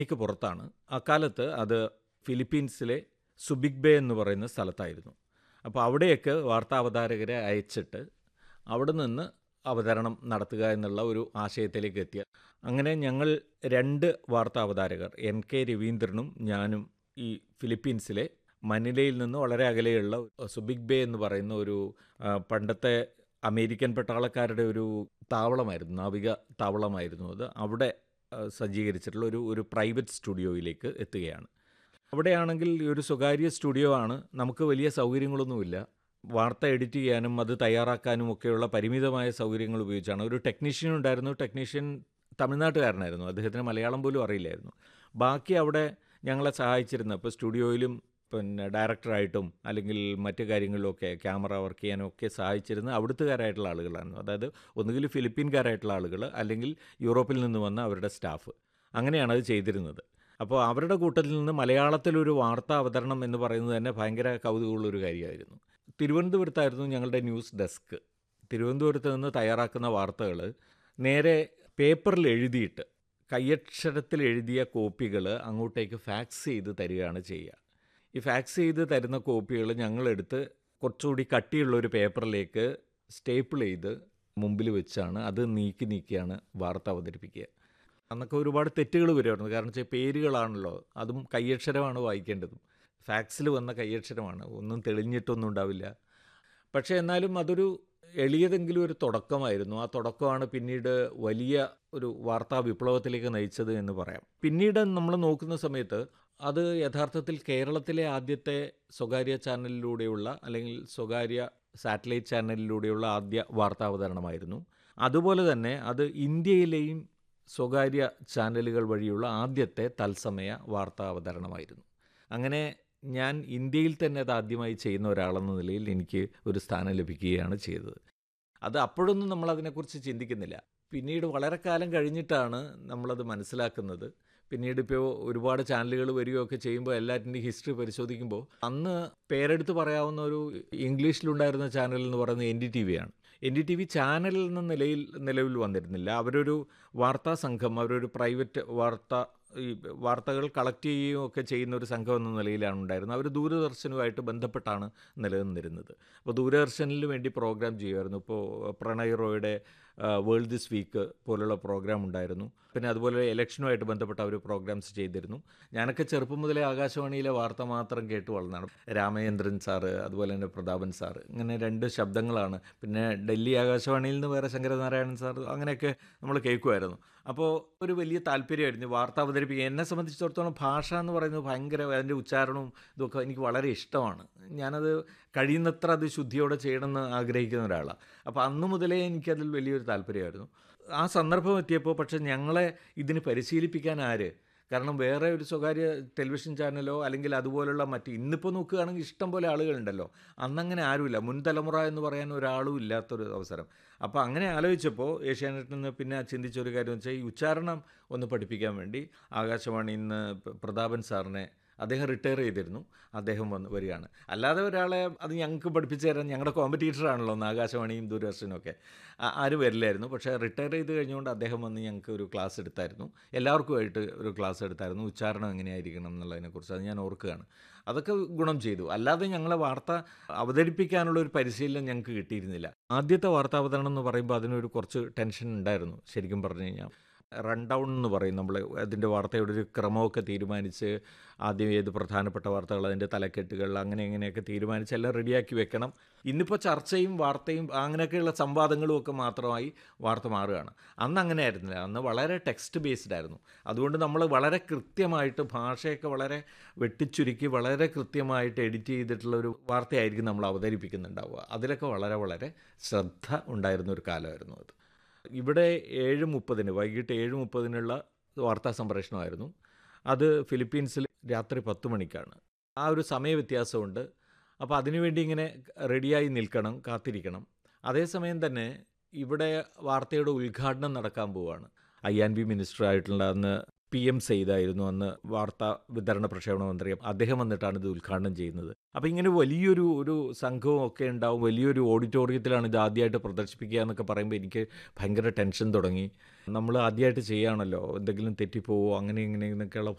ക്ക് പുറത്താണ് അക്കാലത്ത് അത് ഫിലിപ്പീൻസിലെ സുബിക് ബേ എന്ന് പറയുന്ന സ്ഥലത്തായിരുന്നു അപ്പോൾ അവിടെയൊക്കെ വാർത്താ അവതാരകരെ അയച്ചിട്ട് അവിടെ നിന്ന് അവതരണം നടത്തുക എന്നുള്ള ഒരു ആശയത്തിലേക്ക് എത്തിയ അങ്ങനെ ഞങ്ങൾ രണ്ട് വാർത്താ അവതാരകർ എം കെ രവീന്ദ്രനും ഞാനും ഈ ഫിലിപ്പീൻസിലെ മനിലയിൽ നിന്ന് വളരെ അകലെയുള്ള സുബിക് ബേ എന്ന് പറയുന്ന ഒരു ആ, പണ്ടത്തെ അമേരിക്കൻ പട്ടാളക്കാരുടെ ഒരു താവളമായിരുന്നു നാവിക താവളമായിരുന്നു അത് അവിടെ ആ, സജ്ജീകരിച്ചിട്ടുള്ള ഒരു ഒരു പ്രൈവറ്റ് സ്റ്റുഡിയോയിലേക്ക് എത്തുകയാണ് അവിടെയാണെങ്കിൽ ഈ ഒരു സ്വകാര്യ സ്റ്റുഡിയോ ആണ് നമുക്ക് വലിയ സൗകര്യങ്ങളൊന്നുമില്ല വാർത്ത എഡിറ്റ് ചെയ്യാനും അത് തയ്യാറാക്കാനും ഒക്കെയുള്ള പരിമിതമായ സൗകര്യങ്ങൾ ഉപയോഗിച്ചാണ് ഒരു ടെക്നീഷ്യൻ ഉണ്ടായിരുന്നു ടെക്നീഷ്യൻ തമിഴ്നാട്ടുകാരനായിരുന്നു അദ്ദേഹത്തിന് മലയാളം പോലും അറിയില്ലായിരുന്നു ബാക്കി അവിടെ ഞങ്ങളെ സഹായിച്ചിരുന്ന ഇപ്പോൾ സ്റ്റുഡിയോയിലും പിന്നെ ഡയറക്ടറായിട്ടും അല്ലെങ്കിൽ മറ്റു കാര്യങ്ങളിലൊക്കെ ക്യാമറ വർക്ക് ചെയ്യാനും ഒക്കെ സഹായിച്ചിരുന്ന അവിടുത്തുകാരായിട്ടുള്ള ആളുകളായിരുന്നു അതായത് ഒന്നുകിൽ ഫിലിപ്പീൻകാരായിട്ടുള്ള ആളുകൾ അല്ലെങ്കിൽ യൂറോപ്പിൽ നിന്ന് വന്ന അവരുടെ സ്റ്റാഫ് അങ്ങനെയാണ് അത് ചെയ്തിരുന്നത് അപ്പോൾ അവരുടെ കൂട്ടത്തിൽ നിന്ന് മലയാളത്തിലൊരു വാർത്താ അവതരണം എന്ന് പറയുന്നത് തന്നെ ഭയങ്കര കൗതുകമുള്ളൊരു കാര്യമായിരുന്നു തിരുവനന്തപുരത്തായിരുന്നു ഞങ്ങളുടെ ന്യൂസ് ഡെസ്ക് തിരുവനന്തപുരത്ത് നിന്ന് തയ്യാറാക്കുന്ന വാർത്തകൾ നേരെ പേപ്പറിൽ എഴുതിയിട്ട് കയ്യക്ഷരത്തിൽ എഴുതിയ കോപ്പികൾ അങ്ങോട്ടേക്ക് ഫാക്സ് ചെയ്ത് തരികയാണ് ചെയ്യുക ഈ ഫാക്സ് ചെയ്ത് തരുന്ന കോപ്പികൾ ഞങ്ങളെടുത്ത് കുറച്ചുകൂടി കട്ടിയുള്ള ഒരു പേപ്പറിലേക്ക് സ്റ്റേപ്പിൾ ചെയ്ത് മുമ്പിൽ വെച്ചാണ് അത് നീക്കി നീക്കിയാണ് വാർത്ത അവതരിപ്പിക്കുക അന്നൊക്കെ ഒരുപാട് തെറ്റുകൾ വരുമായിരുന്നു കാരണം വെച്ചാൽ പേരുകളാണല്ലോ അതും കയ്യക്ഷരമാണ് വായിക്കേണ്ടതും ഫാക്സിൽ വന്ന കയ്യക്ഷരമാണ് ഒന്നും തെളിഞ്ഞിട്ടൊന്നും ഉണ്ടാവില്ല പക്ഷേ എന്നാലും അതൊരു എളിയതെങ്കിലും ഒരു തുടക്കമായിരുന്നു ആ തുടക്കമാണ് പിന്നീട് വലിയ ഒരു വാർത്താ വിപ്ലവത്തിലേക്ക് നയിച്ചത് എന്ന് പറയാം പിന്നീട് നമ്മൾ നോക്കുന്ന സമയത്ത് അത് യഥാർത്ഥത്തിൽ കേരളത്തിലെ ആദ്യത്തെ സ്വകാര്യ ചാനലിലൂടെയുള്ള അല്ലെങ്കിൽ സ്വകാര്യ സാറ്റലൈറ്റ് ചാനലിലൂടെയുള്ള ആദ്യ വാർത്താവതരണമായിരുന്നു അതുപോലെ തന്നെ അത് ഇന്ത്യയിലെയും സ്വകാര്യ ചാനലുകൾ വഴിയുള്ള ആദ്യത്തെ തത്സമയ വാർത്താ അവതരണമായിരുന്നു അങ്ങനെ ഞാൻ ഇന്ത്യയിൽ തന്നെ അത് ആദ്യമായി ചെയ്യുന്ന ഒരാളെന്ന നിലയിൽ എനിക്ക് ഒരു സ്ഥാനം ലഭിക്കുകയാണ് ചെയ്തത് അത് അപ്പോഴൊന്നും നമ്മൾ അതിനെക്കുറിച്ച് ചിന്തിക്കുന്നില്ല പിന്നീട് വളരെ കാലം കഴിഞ്ഞിട്ടാണ് നമ്മളത് മനസ്സിലാക്കുന്നത് പിന്നീട് ഇപ്പോൾ ഒരുപാട് ചാനലുകൾ വരികയൊക്കെ ചെയ്യുമ്പോൾ എല്ലാറ്റിൻ്റെയും ഹിസ്റ്ററി പരിശോധിക്കുമ്പോൾ അന്ന് പേരെടുത്ത് പറയാവുന്ന ഒരു ഇംഗ്ലീഷിലുണ്ടായിരുന്ന ചാനൽ എന്ന് പറയുന്നത് എൻ ഡി ടി വി ആണ് N D T V channel എന്ന നിലയിൽ നിലവിൽ വന്നിരുന്നില്ല അവരൊരു വാർത്താ സംഘം അവരൊരു പ്രൈവറ്റ് വാർത്ത ഈ വാർത്തകൾ കളക്ട് ചെയ്യുകയും ഒക്കെ ചെയ്യുന്ന ഒരു സംഘം എന്ന നിലയിലാണ് ഉണ്ടായിരുന്നത് അവർ ദൂരദർശനുമായിട്ട് ബന്ധപ്പെട്ടാണ് നിലനിന്നിരുന്നത് അപ്പോൾ ദൂരദർശനിൽ വേണ്ടി പ്രോഗ്രാം ചെയ്യുമായിരുന്നു ഇപ്പോൾ പ്രണയ് റോയുടെ വേൾഡ് ദിസ് വീക്ക് പോലുള്ള പ്രോഗ്രാം ഉണ്ടായിരുന്നു പിന്നെ അതുപോലെ ഇലക്ഷനുമായിട്ട് ബന്ധപ്പെട്ട അവർ പ്രോഗ്രാംസ് ചെയ്തിരുന്നു ഞാനൊക്കെ ചെറുപ്പം മുതലേ ആകാശവാണിയിലെ വാർത്ത മാത്രം കേട്ട് വളർന്നാണ് രാമചന്ദ്രൻ സാറ് അതുപോലെ തന്നെ പ്രതാപൻ സാറ് ഇങ്ങനെ രണ്ട് ശബ്ദങ്ങളാണ് പിന്നെ ഡൽഹി ആകാശവാണിയിൽ നിന്ന് വേറെ ശങ്കരനാരായണൻ സാർ അങ്ങനെയൊക്കെ നമ്മൾ കേൾക്കുമായിരുന്നു അപ്പോൾ ഒരു വലിയ താല്പര്യമായിരുന്നു വാർത്ത അവതരിപ്പിക്കുക എന്നെ സംബന്ധിച്ചിടത്തോളം ഭാഷ എന്ന് പറയുന്നത് ഭയങ്കര അതിൻ്റെ ഉച്ചാരണവും ഇതൊക്കെ എനിക്ക് വളരെ ഇഷ്ടമാണ് ഞാനത് കഴിയുന്നത്ര അത് ശുദ്ധിയോടെ ചെയ്യണമെന്ന് ആഗ്രഹിക്കുന്ന ഒരാളാണ് അപ്പോൾ അന്ന് മുതലേ എനിക്കതിൽ വലിയൊരു താല്പര്യമായിരുന്നു ആ സന്ദർഭം എത്തിയപ്പോൾ പക്ഷേ ഞങ്ങളെ ഇതിന് പരിശീലിപ്പിക്കാൻ ആര് കാരണം വേറെ ഒരു സ്വകാര്യ ടെലിവിഷൻ ചാനലോ അല്ലെങ്കിൽ അതുപോലുള്ള മറ്റ് ഇന്നിപ്പോൾ നോക്കുകയാണെങ്കിൽ ഇഷ്ടം പോലെ ആളുകളുണ്ടല്ലോ അന്നങ്ങനെ ആരുമില്ല മുൻ തലമുറ എന്ന് പറയാൻ ഒരാളും ഇല്ലാത്തൊരു അവസരം അപ്പോൾ അങ്ങനെ ആലോചിച്ചപ്പോൾ ഏഷ്യാനെറ്റിൽ നിന്ന് പിന്നെ ചിന്തിച്ചൊരു കാര്യം വെച്ചാൽ ഈ ഉച്ചാരണം ഒന്ന് പഠിപ്പിക്കാൻ വേണ്ടി ആകാശവാണിയിൽ നിന്ന് പ- പ്രതാപൻ സാറിനെ അദ്ദേഹം റിട്ടയർ ചെയ്തിരുന്നു അദ്ദേഹം വന്ന് വരികയാണ് അല്ലാതെ ഒരാളെ അത് ഞങ്ങൾക്ക് പഠിപ്പിച്ചു തരാൻ ഞങ്ങളുടെ കോമ്പറ്റീറ്ററാണല്ലോ ഒന്ന് ആകാശവാണിയും ദൂരദർശനും ഒക്കെ ആ- ആരും വരില്ലായിരുന്നു പക്ഷേ റിട്ടയർ ചെയ്ത് കഴിഞ്ഞുകൊണ്ട് അദ്ദേഹം വന്ന് ഞങ്ങൾക്ക് ഒരു ക്ലാസ് എടുത്തായിരുന്നു എല്ലാവർക്കുമായിട്ട് ഒരു ക്ലാസ് എടുത്തായിരുന്നു ഉച്ചാരണം എങ്ങനെയായിരിക്കണം എന്നുള്ളതിനെക്കുറിച്ച് അത് ഞാൻ ഓർക്കുകയാണ് അതൊക്കെ ഗുണം ചെയ്തു അല്ലാതെ ഞങ്ങളെ വാർത്ത അവതരിപ്പിക്കാനുള്ള ഒരു പരിശീലനം ഞങ്ങൾക്ക് കിട്ടിയിരുന്നില്ല ആദ്യത്തെ വാർത്താവതരണം എന്ന് പറയുമ്പോൾ അതിനൊരു കുറച്ച് ടെൻഷൻ ഉണ്ടായിരുന്നു ശരിക്കും പറഞ്ഞു കഴിഞ്ഞാൽ റൺ ഡൗൺ എന്ന് പറയും നമ്മൾ അതിൻ്റെ വാർത്തയുടെ ഒരു ക്രമമൊക്കെ തീരുമാനിച്ച് ആദ്യം ഏത് പ്രധാനപ്പെട്ട വാർത്തകൾ അതിൻ്റെ തലക്കെട്ടുകൾ അങ്ങനെ ഇങ്ങനെയൊക്കെ തീരുമാനിച്ച് എല്ലാം റെഡിയാക്കി വെക്കണം ഇന്നിപ്പോൾ ചർച്ചയും വാർത്തയും അങ്ങനെയൊക്കെയുള്ള സംവാദങ്ങളും ഒക്കെ മാത്രമായി വാർത്ത മാറുകയാണ് അന്ന് അങ്ങനെ ആയിരുന്നില്ല അന്ന് വളരെ ടെക്സ്റ്റ് ബേസ്ഡ് ആയിരുന്നു അതുകൊണ്ട് നമ്മൾ വളരെ കൃത്യമായിട്ട് ഭാഷയൊക്കെ വളരെ വെട്ടിച്ചുരുക്കി വളരെ കൃത്യമായിട്ട് എഡിറ്റ് ചെയ്തിട്ടുള്ള ഒരു വാർത്തയായിരിക്കും നമ്മൾ അവതരിപ്പിക്കുന്നുണ്ടാവുക അതിലൊക്കെ വളരെ വളരെ ശ്രദ്ധ ഉണ്ടായിരുന്ന ഒരു കാലമായിരുന്നു അത് ഇവിടെ ഏഴ് മുപ്പതിന് വൈകിട്ട് ഏഴ് മുപ്പതിനുള്ള വാർത്താ സംപ്രേഷണമായിരുന്നു അത് ഫിലിപ്പീൻസിൽ രാത്രി പത്ത് മണിക്കാണ് ആ ഒരു സമയ വ്യത്യാസമുണ്ട് അപ്പോൾ അതിനുവേണ്ടി ഇങ്ങനെ റെഡിയായി നിൽക്കണം കാത്തിരിക്കണം അതേസമയം തന്നെ ഇവിടെ വാർത്തയുടെ ഉദ്ഘാടനം നടക്കാൻ പോവുകയാണ് ഐ ആൻഡ് ബി മിനിസ്റ്റർ ആയിട്ടുള്ള അന്ന് പി എം സെയ്തായിരുന്നു അന്ന് വാർത്താ വിതരണ പ്രക്ഷേപണ മന്ത്രി അദ്ദേഹം വന്നിട്ടാണ് ഇത് ഉദ്ഘാടനം ചെയ്യുന്നത് അപ്പോൾ ഇങ്ങനെ വലിയൊരു ഒരു സംഘവും ഒക്കെ ഉണ്ടാവും വലിയൊരു ഓഡിറ്റോറിയത്തിലാണ് ഇത് ആദ്യമായിട്ട് പ്രദർശിപ്പിക്കുക എന്നൊക്കെ പറയുമ്പോൾ എനിക്ക് ഭയങ്കര ടെൻഷൻ തുടങ്ങി നമ്മൾ ആദ്യമായിട്ട് ചെയ്യുകയാണല്ലോ എന്തെങ്കിലും തെറ്റിപ്പോവോ അങ്ങനെ ഇങ്ങനെ എന്നൊക്കെയുള്ള